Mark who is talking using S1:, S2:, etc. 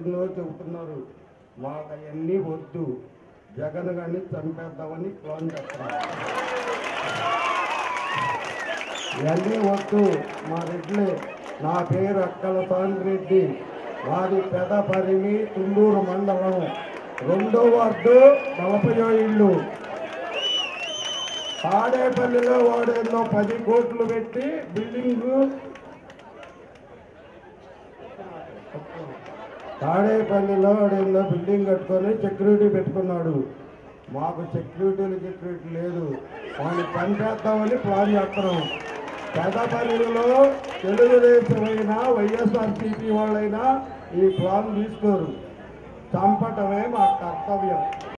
S1: ఎన్నో చెబుతున్నారు మాకు అవన్నీ వద్దు జగన్ గారిని చంపేద్దామని ప్లాన్ చేస్తున్నారు ఇవన్నీ వద్దు మా రెడ్లే నా పేరు అక్కల రెడ్డి వారి పెదపరిమి తుండూరు మండలం రెండో వార్డు నలభై ఇళ్ళు తాడేపల్లిలో వాడేదో పది కోట్లు పెట్టి బిల్డింగ్ తాడేపల్లిలో వాడేదో బిల్డింగ్ కట్టుకొని సెక్యూరిటీ పెట్టుకున్నాడు మాకు సెక్యూరిటీలు సెక్యూరిటీ లేదు వాడిని పనిచేద్దామని ప్లాన్ చేస్తున్నాం పెదపల్లిలో తెలుగుదేశం అయినా వైఎస్ఆర్సీపీ వాళ్ళైనా ఈ ప్లాన్ తీసుకోరు చంపటమే మా కర్తవ్యం